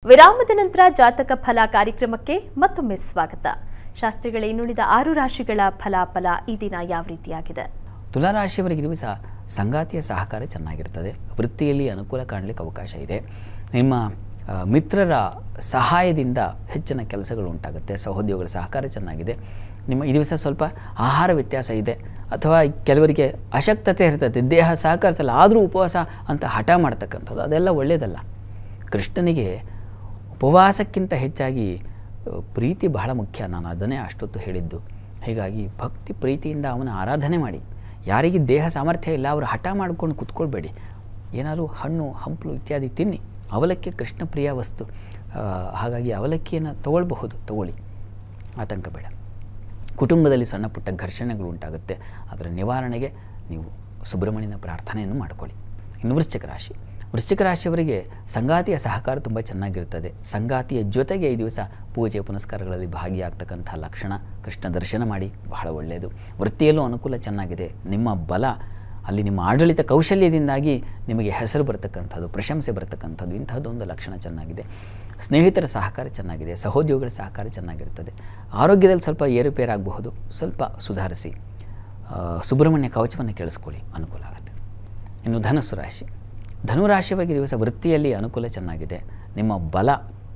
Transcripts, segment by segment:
ವಿರಾಮದ ನಂತರ ಜಾತಕ ಫಲ ಕಾರ್ಯಕ್ರಮಕ್ಕೆ ಮತ್ತೊಮ್ಮೆ ಸ್ವಾಗತ ಶಾಸ್ತ್ರಿಗಳೇ ನುಡಿದ ಆರು ರಾಶಿಗಳ ಫಲಾಫಲ ಈ ದಿನ ಯಾವ ರೀತಿಯಾಗಿದೆ ತುಲಾರಾಶಿಯವರಿಗೆ ದಿವಸ ಸಂಗಾತಿಯ ಸಹಕಾರ ಚೆನ್ನಾಗಿರ್ತದೆ ವೃತ್ತಿಯಲ್ಲಿ ಅನುಕೂಲ ಕಾಣಲಿಕ್ಕೆ ಅವಕಾಶ ಇದೆ ನಿಮ್ಮ ಆ, ಮಿತ್ರರ ಸಹಾಯದಿಂದ ಹೆಚ್ಚಿನ ಕೆಲಸಗಳು ಉಂಟಾಗುತ್ತೆ ಸಹೋದ್ಯೋಗಿಗಳ ಸಹಕಾರ ಚೆನ್ನಾಗಿದೆ ನಿಮ್ಮ ಈ ದಿವಸ ಸ್ವಲ್ಪ ಆಹಾರ ವ್ಯತ್ಯಾಸ ಇದೆ ಅಥವಾ ಕೆಲವರಿಗೆ ಅಶಕ್ತತೆ ಇರ್ತದೆ ದೇಹ ಸಹಕರಿಸಲ್ಲ ಆದರೂ ಉಪವಾಸ ಅಂತ ಹಠ ಮಾಡ್ತಕ್ಕಂಥದ್ದು ಅದೆಲ್ಲ ಒಳ್ಳೆಯದಲ್ಲ ಕೃಷ್ಣನಿಗೆ ಉಪವಾಸಕ್ಕಿಂತ ಹೆಚ್ಚಾಗಿ ಆ, ಪ್ರೀತಿ ಬಹಳ ಮುಖ್ಯ ನಾನು ಅದನ್ನೇ ಅಷ್ಟೊತ್ತು ಹೇಳಿದ್ದು ಹೀಗಾಗಿ ಭಕ್ತಿ ಪ್ರೀತಿಯಿಂದ ಅವನ ಆರಾಧನೆ ಮಾಡಿ ಯಾರಿಗೆ ದೇಹ ಸಾಮರ್ಥ್ಯ ಇಲ್ಲ ಅವರು ಹಠ ಮಾಡ್ಕೊಂಡು ಕುತ್ಕೊಳ್ಬೇಡಿ ಏನಾದರೂ ಹಣ್ಣು ಹಂಪಲು ಇತ್ಯಾದಿ ತಿನ್ನಿ ಅವಲಕ್ಕಿ ಕೃಷ್ಣ ಪ್ರಿಯ ವಸ್ತು ಆ, ಹಾಗಾಗಿ ಅವಲಕ್ಕಿಯನ್ನು ತಗೊಳ್ಬಹುದು ತಗೊಳ್ಳಿ ಆತಂಕ ಬೇಡ ಕುಟುಂಬದಲ್ಲಿ ಸಣ್ಣ ಪುಟ್ಟ ಘರ್ಷಣೆಗಳು ಉಂಟಾಗುತ್ತೆ ಅದರ ನಿವಾರಣೆಗೆ ನೀವು ಸುಬ್ರಹ್ಮಣ್ಯನ ಪ್ರಾರ್ಥನೆಯನ್ನು ಮಾಡಿಕೊಳ್ಳಿ ಇನ್ನು ವೃಶ್ಚಿಕ ರಾಶಿ ವೃಶ್ಚಿಕ ರಾಶಿಯವರಿಗೆ ಸಂಗಾತಿಯ ಸಹಕಾರ ತುಂಬ ಚೆನ್ನಾಗಿರ್ತದೆ ಸಂಗಾತಿಯ ಜೊತೆಗೆ ಈ ದಿವಸ ಪೂಜೆ ಪುನಸ್ಕಾರಗಳಲ್ಲಿ ಭಾಗಿಯಾಗ್ತಕ್ಕಂಥ ಲಕ್ಷಣ ಕೃಷ್ಣ ದರ್ಶನ ಮಾಡಿ ಬಹಳ ಒಳ್ಳೆಯದು ವೃತ್ತಿಯಲ್ಲೂ ಅನುಕೂಲ ಚೆನ್ನಾಗಿದೆ ನಿಮ್ಮ ಬಲ ಅಲ್ಲಿ ನಿಮ್ಮ ಆಡಳಿತ ಕೌಶಲ್ಯದಿಂದಾಗಿ ನಿಮಗೆ ಹೆಸರು ಬರ್ತಕ್ಕಂಥದ್ದು ಪ್ರಶಂಸೆ ಬರ್ತಕ್ಕಂಥದ್ದು ಇಂಥದ್ದೊಂದು ಲಕ್ಷಣ ಚೆನ್ನಾಗಿದೆ ಸ್ನೇಹಿತರ ಸಹಕಾರ ಚೆನ್ನಾಗಿದೆ ಸಹೋದ್ಯೋಗಿಗಳ ಸಹಕಾರ ಚೆನ್ನಾಗಿರ್ತದೆ ಆರೋಗ್ಯದಲ್ಲಿ ಸ್ವಲ್ಪ ಏರುಪೇರಾಗಬಹುದು ಸ್ವಲ್ಪ ಸುಧಾರಿಸಿ ಆ, ಸುಬ್ರಹ್ಮಣ್ಯ ಕವಚವನ್ನು ಕೇಳಿಸ್ಕೊಳ್ಳಿ ಅನುಕೂಲ ಆಗುತ್ತೆ ಇನ್ನು ಧನುಸ್ಸು ರಾಶಿ ಧನುರಾಶಿಯವರಿಗೆ ದಿವಸ ವೃತ್ತಿಯಲ್ಲಿ ಅನುಕೂಲ ಚೆನ್ನಾಗಿದೆ ನಿಮ್ಮ ಬಲ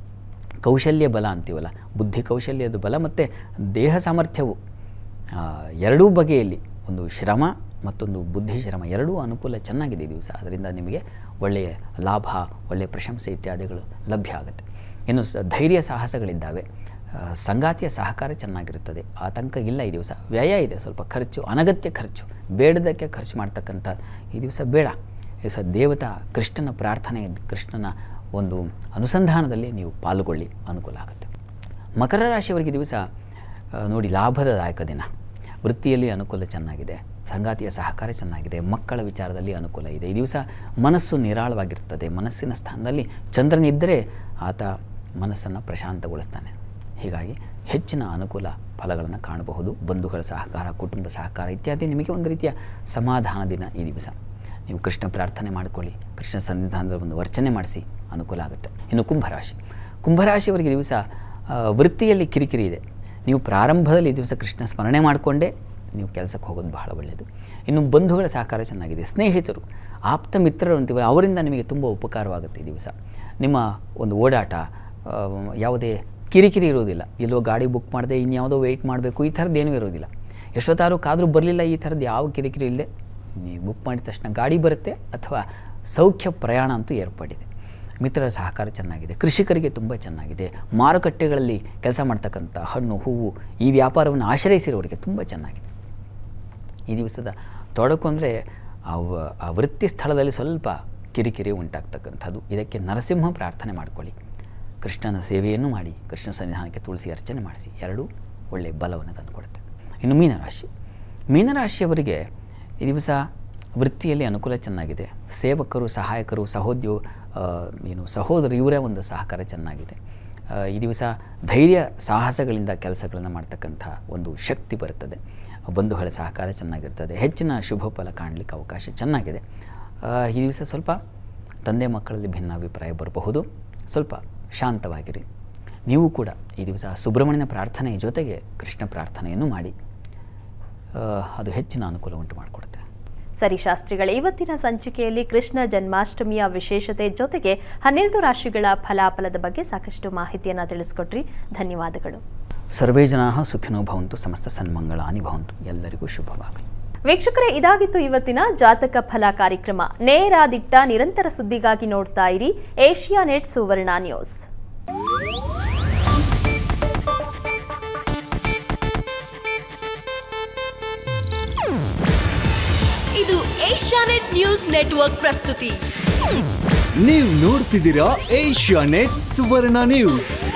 ಕೌಶಲ್ಯ ಬಲ ಅಂತೀವಲ್ಲ ಬುದ್ಧಿ ಕೌಶಲ್ಯದ ಬಲ ಮತ್ತು ದೇಹ ಸಾಮರ್ಥ್ಯವು ಆ, ಎರಡೂ ಬಗೆಯಲ್ಲಿ ಒಂದು ಶ್ರಮ ಮತ್ತೊಂದು ಬುದ್ಧಿ ಶ್ರಮ ಎರಡೂ ಅನುಕೂಲ ಚೆನ್ನಾಗಿದೆ ಈ ದಿವಸ ಅದರಿಂದ ನಿಮಗೆ ಒಳ್ಳೆಯ ಲಾಭ ಒಳ್ಳೆಯ ಪ್ರಶಂಸೆ ಇತ್ಯಾದಿಗಳು ಲಭ್ಯ ಆಗುತ್ತೆ ಇನ್ನು ಸ ಧೈರ್ಯ ಸಾಹಸಗಳಿದ್ದಾವೆ ಆ, ಸಂಗಾತಿಯ ಸಹಕಾರ ಚೆನ್ನಾಗಿರುತ್ತದೆ ಆತಂಕ ಇಲ್ಲ ಈ ದಿವಸ ವ್ಯಯ ಇದೆ ಸ್ವಲ್ಪ ಖರ್ಚು ಅನಗತ್ಯ ಖರ್ಚು ಬೇಡದಕ್ಕೆ ಖರ್ಚು ಮಾಡ್ತಕ್ಕಂಥ ಈ ದಿವಸ ಬೇಡ ಈ ದಿವಸ ದೇವತಾ ಕೃಷ್ಣನ ಪ್ರಾರ್ಥನೆ ಕೃಷ್ಣನ ಒಂದು ಅನುಸಂಧಾನದಲ್ಲಿ ನೀವು ಪಾಲ್ಗೊಳ್ಳಿ ಅನುಕೂಲ ಆಗುತ್ತೆ ಮಕರ ರಾಶಿಯವರಿಗೆ ಈ ದಿವಸ ಆ, ನೋಡಿ ಲಾಭದಾಯಕ ದಿನ ವೃತ್ತಿಯಲ್ಲಿ ಅನುಕೂಲ ಚೆನ್ನಾಗಿದೆ ಸಂಗಾತಿಯ ಸಹಕಾರ ಚೆನ್ನಾಗಿದೆ ಮಕ್ಕಳ ವಿಚಾರದಲ್ಲಿ ಅನುಕೂಲ ಇದೆ ಈ ದಿವಸ ಮನಸ್ಸು ನಿರಾಳವಾಗಿರ್ತದೆ ಮನಸ್ಸಿನ ಸ್ಥಾನದಲ್ಲಿ ಚಂದ್ರನಿದ್ದರೆ ಆತ ಮನಸ್ಸನ್ನು ಪ್ರಶಾಂತಗೊಳಿಸ್ತಾನೆ ಹೀಗಾಗಿ ಹೆಚ್ಚಿನ ಅನುಕೂಲ ಫಲಗಳನ್ನು ಕಾಣಬಹುದು ಬಂಧುಗಳ ಸಹಕಾರ ಕುಟುಂಬ ಸಹಕಾರ ಇತ್ಯಾದಿ ನಿಮಗೆ ಒಂದು ರೀತಿಯ ಸಮಾಧಾನ ದಿನ ಈ ದಿವಸ ನೀವು ಕೃಷ್ಣ ಪ್ರಾರ್ಥನೆ ಮಾಡಿಕೊಳ್ಳಿ ಕೃಷ್ಣ ಸನ್ನಿಧಾನದ ಒಂದು ವರ್ಚನೆ ಮಾಡಿಸಿ ಅನುಕೂಲ ಆಗುತ್ತೆ ಇನ್ನು ಕುಂಭರಾಶಿ ಕುಂಭರಾಶಿಯವರಿಗೆ ಈ ದಿವಸ ಆ, ವೃತ್ತಿಯಲ್ಲಿ ಕಿರಿಕಿರಿ ಇದೆ ನೀವು ಪ್ರಾರಂಭದಲ್ಲಿ ಈ ದಿವಸ ಕೃಷ್ಣ ಸ್ಮರಣೆ ಮಾಡಿಕೊಂಡೇ ನೀವು ಕೆಲಸಕ್ಕೆ ಹೋಗೋದು ಬಹಳ ಒಳ್ಳೆಯದು ಇನ್ನು ಬಂಧುಗಳ ಸಹಕಾರ ಚೆನ್ನಾಗಿದೆ ಸ್ನೇಹಿತರು ಆಪ್ತ ಮಿತ್ರರು ಅಂತೀವಲ್ಲ ಅವರಿಂದ ನಿಮಗೆ ತುಂಬ ಉಪಕಾರವಾಗುತ್ತೆ ಈ ದಿವಸ ನಿಮ್ಮ ಒಂದು ಓಡಾಟ ಆ, ಯಾವುದೇ ಕಿರಿಕಿರಿ ಇರೋದಿಲ್ಲ ಎಲ್ಲೋ ಗಾಡಿ ಬುಕ್ ಮಾಡಿದೆ ಇನ್ಯಾವುದೋ ವೆಯ್ಟ್ ಮಾಡಬೇಕು ಈ ಥರದ್ದು ಏನೂ ಇರೋದಿಲ್ಲ ಎಷ್ಟೊತ್ತಾದ್ರೂ ಕಾದರೂ ಬರಲಿಲ್ಲ ಈ ಥರದ್ದು ಯಾವ ಕಿರಿಕಿರಿ ಇಲ್ಲದೆ ನೀವು ಬುಕ್ ಮಾಡಿದ ತಕ್ಷಣ ಗಾಡಿ ಬರುತ್ತೆ ಅಥವಾ ಸೌಖ್ಯ ಪ್ರಯಾಣ ಅಂತೂ ಏರ್ಪಡಿದೆ ಮಿತ್ರರ ಸಹಕಾರ ಚೆನ್ನಾಗಿದೆ ಕೃಷಿಕರಿಗೆ ತುಂಬ ಚೆನ್ನಾಗಿದೆ ಮಾರುಕಟ್ಟೆಗಳಲ್ಲಿ ಕೆಲಸ ಮಾಡ್ತಕ್ಕಂಥ ಹಣ್ಣು ಹೂವು ಈ ವ್ಯಾಪಾರವನ್ನು ಆಶ್ರಯಿಸಿರೋರಿಗೆ ತುಂಬ ಚೆನ್ನಾಗಿದೆ ಈ ದಿವಸದ ತೊಡಕು ಅಂದರೆ ಆ ವ- ಆ ವೃತ್ತಿ ಸ್ಥಳದಲ್ಲಿ ಸ್ವಲ್ಪ ಕಿರಿಕಿರಿ ಉಂಟಾಗ್ತಕ್ಕಂಥದ್ದು ಇದಕ್ಕೆ ನರಸಿಂಹ ಪ್ರಾರ್ಥನೆ ಮಾಡಿಕೊಳ್ಳಿ ಕೃಷ್ಣನ ಸೇವೆಯನ್ನು ಮಾಡಿ ಕೃಷ್ಣ ಸನ್ನಿಧಾನಕ್ಕೆ ತುಳಸಿ ಅರ್ಚನೆ ಮಾಡಿಸಿ ಎರಡೂ ಒಳ್ಳೆಯ ಬಲವನ್ನು ತಂದುಕೊಡುತ್ತೆ ಇನ್ನು ಮೀನರಾಶಿ ಮೀನರಾಶಿಯವರಿಗೆ ಈ ದಿವಸ ವೃತ್ತಿಯಲ್ಲಿ ಅನುಕೂಲ ಚೆನ್ನಾಗಿದೆ ಸೇವಕರು ಸಹಾಯಕರು ಸಹೋದ್ಯೋ ಆ, ಏನು ಸಹೋದರು ಇವರ ಒಂದು ಸಹಕಾರ ಚೆನ್ನಾಗಿದೆ ಆ, ಈ ದಿವಸ ಧೈರ್ಯ ಸಾಹಸಗಳಿಂದ ಕೆಲಸಗಳನ್ನು ಮಾಡ್ತಕ್ಕಂಥ ಒಂದು ಶಕ್ತಿ ಬರುತ್ತದೆ ಬಂಧುಗಳ ಸಹಕಾರ ಚೆನ್ನಾಗಿರ್ತದೆ ಹೆಚ್ಚಿನ ಶುಭ ಫಲ ಕಾಣಲಿಕ್ಕೆ ಅವಕಾಶ ಚೆನ್ನಾಗಿದೆ ಆ, ಈ ದಿವಸ ಸ್ವಲ್ಪ ತಂದೆ ಮಕ್ಕಳಲ್ಲಿ ಭಿನ್ನಾಭಿಪ್ರಾಯ ಬರಬಹುದು ಸ್ವಲ್ಪ ಶಾಂತವಾಗಿರಿ ನೀವು ಕೂಡ ಈ ದಿವಸ ಸುಬ್ರಹ್ಮಣ್ಯನ ಪ್ರಾರ್ಥನೆಯ ಜೊತೆಗೆ ಕೃಷ್ಣ ಪ್ರಾರ್ಥನೆಯನ್ನು ಮಾಡಿ ಆ, ಅದು ಹೆಚ್ಚಿನ ಅನುಕೂಲ ಉಂಟು ಮಾಡಿಕೊಡುತ್ತೆ ಸರಿ ಶಾಸ್ತ್ರಿಗಳೇ ಇವತ್ತಿನ ಸಂಚಿಕೆಯಲ್ಲಿ ಕೃಷ್ಣ ಜನ್ಮಾಷ್ಟಮಿಯ ವಿಶೇಷತೆ ಜೊತೆಗೆ ಹನ್ನೆರಡು ರಾಶಿಗಳ ಫಲಾಫಲದ ಬಗ್ಗೆ ಸಾಕಷ್ಟು ಮಾಹಿತಿಯನ್ನು ತಿಳಿಸ್ಕೊಟ್ರಿ ಧನ್ಯವಾದಗಳು ಸರ್ವೇ ಜನಾ ಸುಖಿನೋ ಭವಂತು ಸಮಸ್ತ ಸನ್ಮಂಗಳಾನಿ ಭವಂತು ಎಲ್ಲರಿಗೂ ಶುಭವಾಗಲಿ ವೀಕ್ಷಕರೇ ಇದಾಗಿತ್ತು ಇವತ್ತಿನ ಜಾತಕ ಫಲ ಕಾರ್ಯಕ್ರಮ ನೇರ ದಿಟ್ಟ ನಿರಂತರ ಸುದ್ದಿಗಾಗಿ ನೋಡ್ತಾ ಇರಿ ಏಷ್ಯಾ ನೆಟ್ ಸುವರ್ಣ ನ್ಯೂಸ್ ಇದು ಏಷ್ಯಾನೆಟ್ ನ್ಯೂಸ್ ನೆಟ್ವರ್ಕ್ ಪ್ರಸ್ತುತಿ ನೀವು ನೋಡ್ತಿದ್ದೀರಾ ಏಷ್ಯಾ ನೆಟ್ ಸುವರ್ಣ ನ್ಯೂಸ್